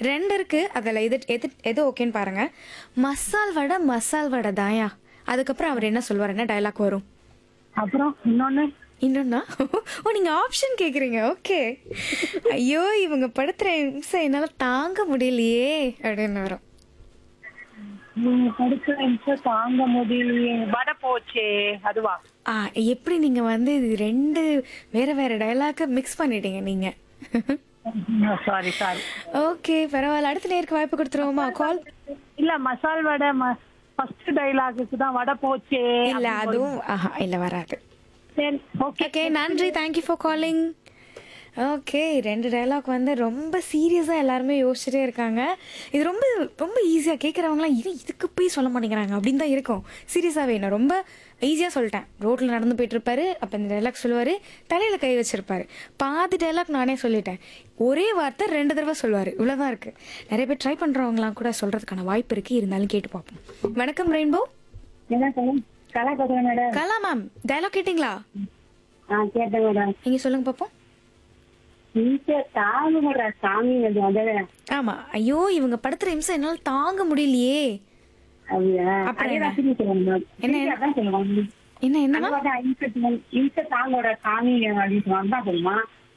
ரெண்டு இருக்கு அதில் எது எது எது ஓகேன்னு பாருங்க மசால் வடை மசால் வடை தாயா அதுக்கப்புறம் அவர் என்ன சொல்லுவார் என்ன டயலாக் வரும் அப்புறம் இன்னொன்னு இன்னொன்னா ஓ நீங்க ஆப்ஷன் கேக்குறீங்க ஓகே ஐயோ இவங்க படுத்துற இம்சை என்னால தாங்க முடியலையே அப்படின்னு வரும் நீங்க படிக்கிற நிமிஷம் தாங்க முடியலையே வடை போச்சே அதுவா ஆ எப்படி நீங்க வந்து இது ரெண்டு வேற வேற டயலாக்க மிக்ஸ் பண்ணிட்டீங்க நீங்க சாரி சாரி ஓகே பரவாயில்ல அடுத்த நேருக்கு வாய்ப்பு கொடுத்துருவோமா கால் இல்ல மசால் வடை ஃபர்ஸ்ட் டைலாகுக்கு தான் வடை போச்சே இல்ல அதுவும் ஆஹா இல்ல வராது சரி ஓகே ஓகே நன்றி தேங்க்யூ ஃபார் காலிங் ஓகே ரெண்டு டைலாக் வந்து ரொம்ப சீரியஸாக எல்லாருமே யோசிச்சுட்டே இருக்காங்க இது ரொம்ப ரொம்ப ஈஸியாக கேட்குறவங்களாம் இது இதுக்கு போய் சொல்ல மாட்டேங்கிறாங்க அப்படின்னு தான் இருக்கும் சீரியஸாகவே நான் ரொம்ப ஈஸியாக சொல்லிட்டேன் ரோட்டில் நடந்து போயிட்டு இருப்பாரு அப்போ இந்த டைலாக் சொல்லுவார் தலையில் கை வச்சிருப்பாரு பாதி டைலாக் நானே சொல்லிட்டேன் ஒரே வார்த்தை ரெண்டு தடவை சொல்லுவார் இவ்வளோதான் இருக்குது நிறைய பேர் ட்ரை பண்ணுறவங்களாம் கூட சொல்கிறதுக்கான வாய்ப்பு இருக்குது இருந்தாலும் கேட்டு பார்ப்போம் வணக்கம் ரெயின்போ என்ன சொல்லுங்க கலா கட்டுறேன் மேடம் கலா மேம் டைலாக் கேட்டிங்களா ஆ கேட்டேன் மேடம் நீங்கள் சொல்லுங்கள் பார்ப்போம் நீங்க தாங்க மாட்டா சாமி அது வந்தது ஆமா ஐயோ இவங்க படுத்துற இம்சை என்னால தாங்க முடியலையே அப்படியா அப்புறம் அதே என்ன? தான் திரும்பி சொல்லுவாங்க என்ன? திரும்பி அதான் சொல்லுவாங்க என்ன என்னமா அந்த மாதிரி இன்செட் இன்செட் தாங்கோட சாமி அப்படின்னு சொன்னா தான் சொல்லுமா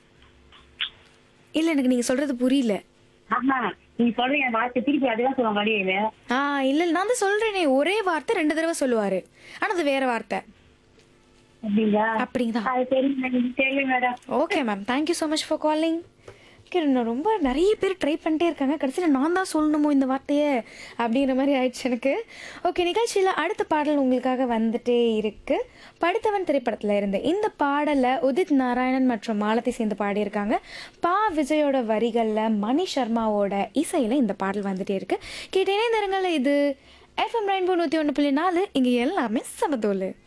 இல்ல எனக்கு நீங்க சொல்றது புரியல ஆமா நீ சொல்ற என் வார்த்தை திருப்பி அதுதான் சொல்லுவாங்க வழியில ஆ இல்ல இல்ல, நான் தான் சொல்றேனே ஒரே வார்த்தை ரெண்டு தடவை சொல்லுவாரு ஆனா அது வேற வார்த்தை அப்படிங்களா அப்படிங்களா அது தெரியும் தெரியும் madam okay ma'am thank you so much for calling okay நான் ரொம்ப நிறைய பேர் ட்ரை பண்ணிட்டே இருக்காங்க கடைசியில் நான் தான் சொல்லணுமோ இந்த வார்த்தையை அப்படிங்கிற மாதிரி ஆயிடுச்சு எனக்கு ஓகே நிகழ்ச்சியில் அடுத்த பாடல் உங்களுக்காக வந்துட்டே இருக்கு படுத்தவன் திரைப்படத்தில் இருந்து இந்த பாடலை உதித் நாராயணன் மற்றும் மாலத்தை சேர்ந்து பாடியிருக்காங்க பா விஜயோட வரிகளில் மணி சர்மாவோட இசையில் இந்த பாடல் வந்துட்டே இருக்கு கேட்டேனே நேரங்களில் இது எஃப்எம் ரெயின்போ நூற்றி ஒன்று புள்ளி நாலு இங்கே எல்லாமே சமதோலு